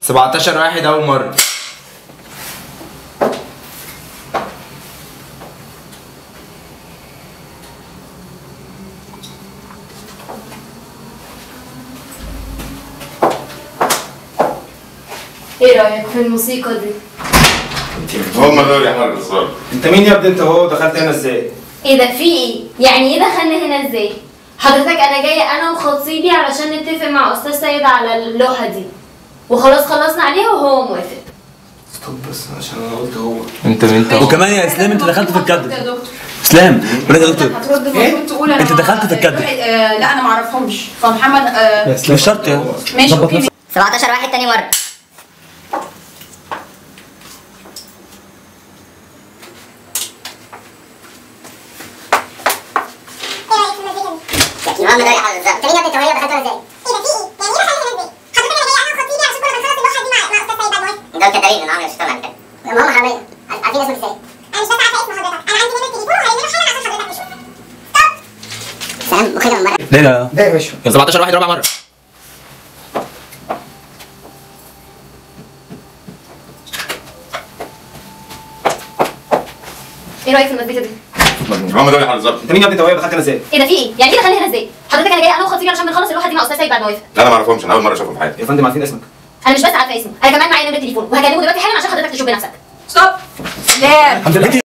17 واحد اول مره ايه رايك في الموسيقى دي هم دول يا حاج الصالح انت مين يا ابني انت هو دخلت هنا ازاي ايه ده في ايه يعني ايه دخلنا هنا ازاي حضرتك انا جايه انا وخطيبي علشان نتفق مع استاذ سيد على اللوحه دي وخلاص خلصنا عليها وهو موافق طب بس عشان انا قلت هو انت انت وكمان يا اسلام انت دخلت في يا الكادر دكتور اسلام ولا يا دكتور هترد المفروض تقول انا انت دخلت في الكادر. آه لا انا ما اعرفهمش فمحمد آه مش شرط يا ماشي اوكي 17 واحد تاني مرة يا عم ده يا حضرتك انت مين يا ابني انت وهي دخلتوا ازاي؟ ايه ده في ايه؟ يعني ايه دخلت هنا ازاي؟ حضرتك انا جاي انا وخطيبي عشان كنا بنخلص اللوحه دي مع مع استاذ سيد بعد ما وقف. ده الكدابين انا عمري ما شفتهم قبل كده ما هم حرامية عارفين اسمك ازاي؟ انا مش بس عارفه اسم حضرتك انا عندي منه التليفون وهرمي له حالا عشان حضرتك تشوف سلام واخدها من مرة ليه لا ده يا باشا 17 واحد رابع مره ايه رايك في المزيكا دي هم دول يا حاج الصالح انت مين يا ابني انت هو دخلت هنا ازاي ايه ده في ايه يعني ايه دخلنا هنا ازاي حضرتك انا جايه انا وخطيبي علشان بنخلص اللوحه دي مع استاذ سيد بعد ما وافق لا انا ما اعرفهمش انا اول مره اشوفهم في حياتي يا فندم عارفين اسمك انا مش بس عارفه اسمه انا كمان معايا نمره تليفون وهكلمه دلوقتي حالا عشان حضرتك تشوف بنفسك ستوب سلام الحمد لله